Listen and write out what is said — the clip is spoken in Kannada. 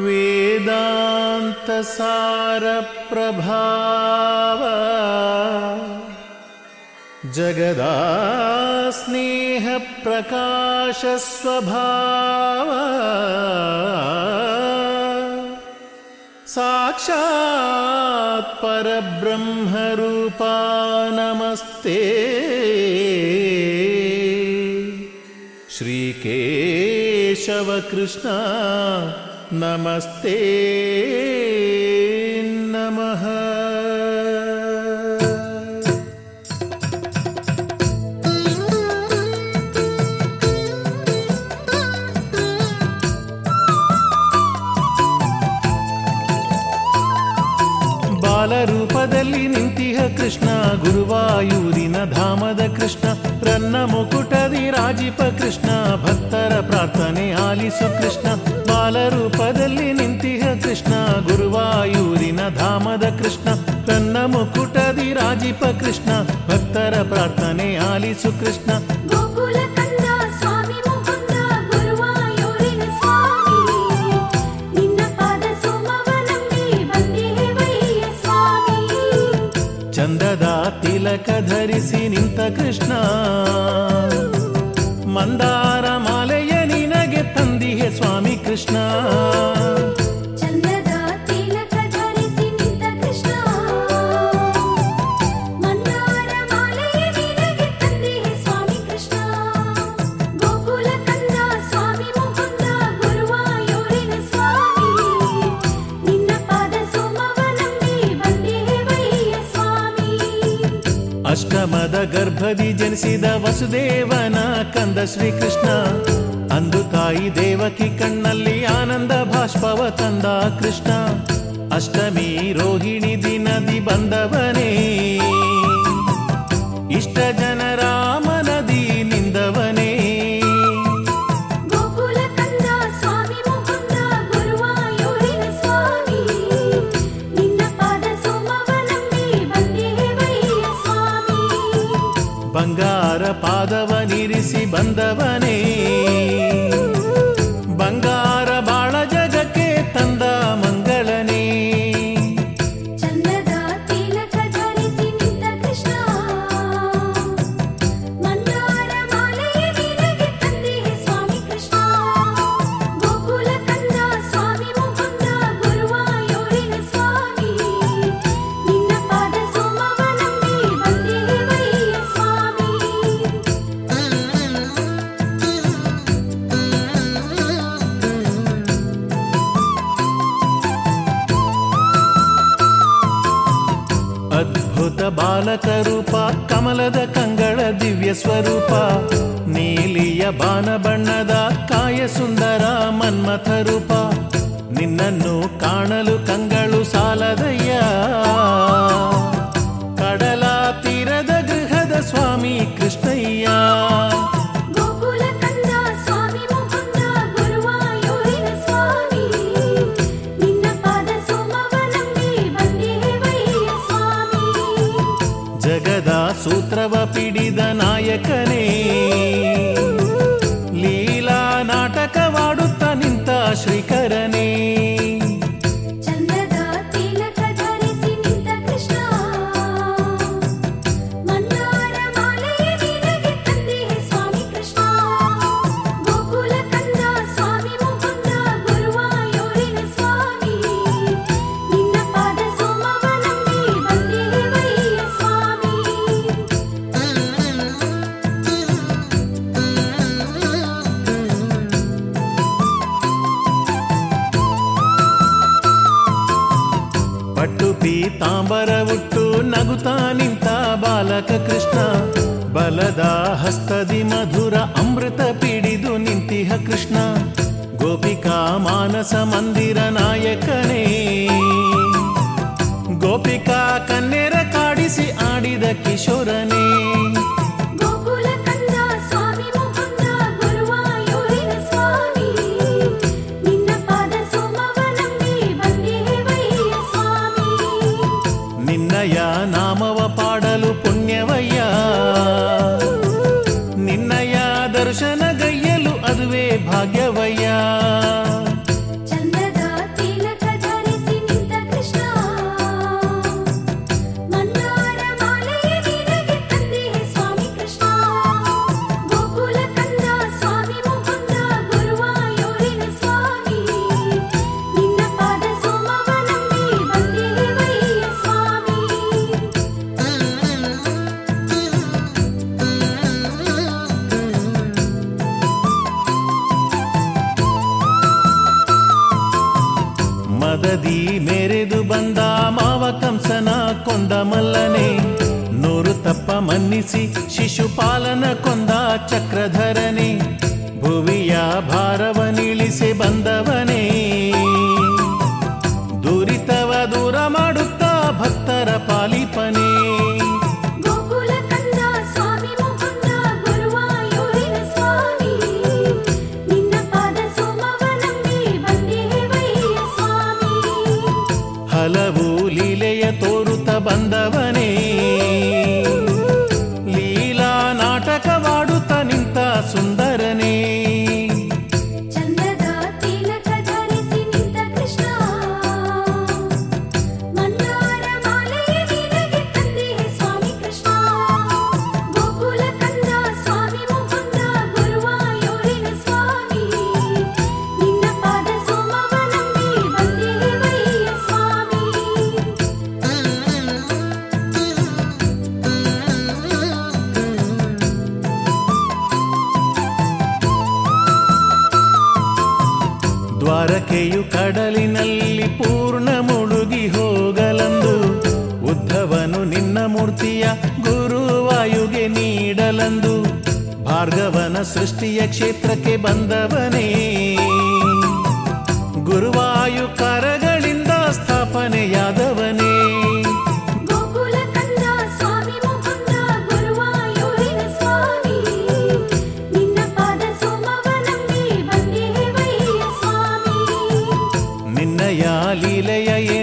वेदान्तसारप्रभाव जगदा स्नेहप्रकाशस्वभाव साक्षात् परब्रह्मरूपा नमस्ते श्रीकेशवकृष्ण नमस्ते नमः ಬಾಲರೂಪದಲ್ಲಿ ನಿಂತಿಹ ಕೃಷ್ಣ ಗುರುವಾಯೂರಿನ ಧಾಮದ ಕೃಷ್ಣ ರನ್ನ ಮುಕುಟದಿ ರಾಜಿಪ ಕೃಷ್ಣ ಭಕ್ತರ ಪ್ರಾರ್ಥನೆ ಆಲಿಸು ಕೃಷ್ಣ ಬಾಲರೂಪದಲ್ಲಿ ನಿಂತಿಹ ಕೃಷ್ಣ ಗುರುವಾಯೂರಿನ ಧಾಮದ ಕೃಷ್ಣ ರನ್ನ ಮುಕುಟದಿ ರಾಜಿಪ ಕೃಷ್ಣ ಭಕ್ತರ ಪ್ರಾರ್ಥನೆ ಆಲಿಸು ಕೃಷ್ಣ ಗೋಕುಲ ಕಂದ ಸ್ವಾಮಿ ಮುಕುಂದ ಗುರುವಾಯೂರಿನ ಸ್ವಾಮಿ ನಿನ್ನ ಪಾದ ಸೋಮವನಂಬಿ ಬಂದೇವಯ್ಯ ಸ್ವಾಮಿ ಚಂದದ ತಿಲಕ ಧರಿಸಿ ನಿಂತ ಕೃಷ್ಣ ಮಂದಾರ ಮಾಲೆಯ ನಿನಗೆ ತಂದಿಹೆ ಸ್ವಾಮಿ ಕೃಷ್ಣ ಚಂದದ ತಿಲಕ ಧರಿಸಿ ನಿಂತ ಕೃಷ್ಣ ಮಂದಾರ ಮಾಲೆಯ ನಿನಗೆ ತಂದೆಯೇ ಸ್ವಾಮಿ ಕೃಷ್ಣ ಗೋಕುಲ ಕಂದ ಸ್ವಾಮಿ ಮುಕುಂದ ಗುರುವಾಯೂರಿನ ಸ್ವಾಮಿ ನಿನ್ನ ಪಾದ ಸೋಮವನಂಬಿ ಬಂದೇವಯ್ಯ ಸ್ವಾಮಿ ಅಷ್ಟಮದ ಗರ್ಭದಿ ಜನಿಸಿದ ವಸುದೇವನ ಕಂದ ಶ್ರೀಕೃಷ್ಣ ಅಂದು ತಾಯಿ ದೇವಕಿ ಕಣ್ಣಲ್ಲಿ ಆನಂದ ಭಾಷ್ಪವ ತಂದ ಕೃಷ್ಣ ಅಷ್ಟಮಿ ರೋಹಿಣಿ ದಿನದಿ ಬಂದವನೇ ಇಷ್ಟ ಜನರ ಮನದಿ ನಿಂದವನೇ ಗೋಕುಲ ಕಂದ ಸ್ವಾಮಿ ಮುಕುಂದ ಗುರುವಾಯೂರಿನ ಸ್ವಾಮಿ ನಿನ್ನ ಪಾದ ಸೋಮವನಂಬಿ ಬಂದೇವಯ್ಯ ಸ್ವಾಮಿ ಬಂಗಾರ ಪಾದವನಿರಿಸಿ ಬಂದವನೇ ಬಂಗಾರ ಬಾಳ ಜಗಕ್ಕೆ ತಂದ ಮಂಗಳನೇ ಚಂದದ ತಿಲಕ ಧರಿಸಿ ನಿಂತ ಕೃಷ್ಣ ಮಂದಾರ ಮಾಲೆಯ ನಿನಗೆ ತಂದೆಯೇ ಸ್ವಾಮಿ ಕೃಷ್ಣ ಗೋಕುಲ ಕಂದ ಸ್ವಾಮಿ ಮುಕುಂದ ಗುರುವಾಯೂರಿನ ಸ್ವಾಮಿ ನಿನ್ನ ಪಾದ ಸೋಮವನಂಬಿ ಬಂದೇವಯ್ಯ ಸ್ವಾಮಿ ಅದ್ಭುತ ಬಾಲಕ ರೂಪ ಕಮಲದ ಕಂಗಳ ದಿವ್ಯ ಸ್ವರೂಪ ನೀಲಿಯ ಬಾನ ಬಣ್ಣದ ಕಾಯ ಸುಂದರ ಮನ್ಮಥ ರೂಪ ನಿನ್ನನ್ನು ಕಾಣಲು ಕಂಗಳು ಸಾಲದಯ್ಯ ಕಡಲ ತೀರದ ಗೃಹದ ಸ್ವಾಮಿ ಕೃಷ್ಣಯ್ಯ ಗೋಕುಲ ಕಂದ ಸ್ವಾಮಿ ಮುಕುಂದ ಗುರುವಾಯೂರಿನ ಸ್ವಾಮಿ ನಿನ್ನ ಪಾದ ಸೋಮವನಂಬಿ ಬಂದೇವಯ್ಯ ಸ್ವಾಮಿ ಜಗದ ಸೂತ್ರವ ಪಿಡಿದ ನಾಯಕನೇ ಲೀಲಾ ನಾಟಕವಾಡುತ್ತ ನಿಂತ ಶ್ರೀಕರನೇ ಚಂದದ ತಿಲಕ ಧರಿಸಿ ನಿಂತ ಕೃಷ್ಣ ಮಂದಾರ ಮಾಲೆಯ ನಿನಗೆ ತಂದೆಯೇ ಸ್ವಾಮಿ ಕೃಷ್ಣ ಗೋಕುಲ ಕಂದ ಸ್ವಾಮಿ ಮುಕುಂದ ಗುರುವಾಯೂರಿನ ಸ್ವಾಮಿ ನಿನ್ನ ಪಾದ ಸೋಮವನಂಬಿ ಬಂದೇವಯ್ಯ ಸ್ವಾಮಿ ಪಟ್ಟು ಪೀತಾಂಬರ ಉಟ್ಟು ನಗುತ್ತಾ ನಿಂತ ಬಾಲಕ ಕೃಷ್ಣ ಬಲದ ಹಸ್ತದಿ ಮಧುರ ಅಮೃತ ಪಿಡಿದು ನಿಂತಿಹ ಕೃಷ್ಣ ಗೋಪಿಕಾ ಮಾನಸ ಮಂದಿರ ನಾಯಕನೇ ಗೋಪಿಕಾ ಕನ್ನೆರ ಕಾಡಿಸಿ ಆಡಿದ ಕಿಶೋರನೇ ಗೋಕುಲ ಕಂದ ಸ್ವಾಮಿ ಮುಕುಂದ ಗುರುವಾಯೂರಿನ ಸ್ವಾಮಿ ನಿನ್ನ ಪಾದ ಸೋಮವನಂಬಿ ಬಂದೇವಯ್ಯ ಸ್ವಾಮಿ ನಿನ್ನಯ ನಾಮವ ಪಾಡಲು ಪುಣ್ಯವಯ್ಯ ನಿನ್ನಯ ದರ್ಶನ ಗೈಯಲು ಅದುವೇ ಭಾಗ್ಯವಯ್ಯ ಚಂದದ ಮದದಿ ಮೆರೆದು ಬಂದ ಮಾವ ಕಂಸನ ಕೊಂದ ಮಲ್ಲನೆ ನೂರು ತಪ್ಪ ಮನ್ನಿಸಿ ಶಿಶುಪಾಲನ ಕೊಂದ ಚಕ್ರಧರನೆ ಭುವಿಯ ಭಾರವನಿಳಿಸಿ ಬಂದವನೇ ದುರಿತವ ದೂರ ಮಾಡುತ್ತಾ ಭಕ್ತರ ಪಾಲಿಪನೇ ಗೋಕುಲ ಕಂದ ಸ್ವಾಮಿ ಮುಕುಂದ ಗುರುವಾಯೂರಿನ ಸ್ವಾಮಿ ನಿನ್ನ ಪಾದ ಸೋಮವನಂಬಿ ಬಂದೇವಯ್ಯ ಸ್ವಾಮಿ ಹಲವು ಲೀಲೆಯ ತೋರುತ್ತ ಬಂದವನೇ ಲೀಲಾ ನಾಟಕವಾಡುತ್ತ ನಿಂತ ಸುಂದರನೇ ಚಂದದ ತಿಲಕ ಧರಿಸಿ ನಿಂತ ಕೃಷ್ಣ ಮಂದಾರ ಮಾಲೆಯ ನಿನಗೆ ತಂದೆ ಸ್ವಾಮಿ ಕೃಷ್ಣ ಗೋಕುಲ ಕಂದ ಸ್ವಾಮಿ ಮುಕುಂದ ಗುರುವಾಯೂರಿನ ಸ್ವಾಮಿ ನಿನ್ನ ಪಾದ ಸೋಮವನಂಬಿ ಬಂದೇವಯ್ಯ ಸ್ವಾಮಿ ದ್ವಾರಕೆಯು ಕಡಲಿನಲ್ಲಿ ಪೂರ್ಣ ಮುಳುಗಿ ಹೋಗಲಂದು ಉದ್ಧವನು ನಿನ್ನ ಮೂರ್ತಿಯ ಗುರುವಾಯುಗೆ ನೀಡಲಂದು ಭಾರ್ಗವನ ಸೃಷ್ಟಿಯ ಕ್ಷೇತ್ರಕ್ಕೆ ಬಂದವನೇ ಗುರುವಾಯು ಕರಗಳಿಂದ ಸ್ಥಾಪನೆಯಾದವನೇ ಗೋಕುಲ ಕಂದ ಸ್ವಾಮಿ ಮುಕುಂದ ಗುರುವಾಯೂರಿನ ಸ್ವಾಮಿ ನಿನ್ನ ಪಾದ ಸೋಮವನಂಬಿ ಬಂದೇವಯ್ಯ ಸ್ವಾಮಿ ನಿನ್ನಯ ಲೀಲೆಯ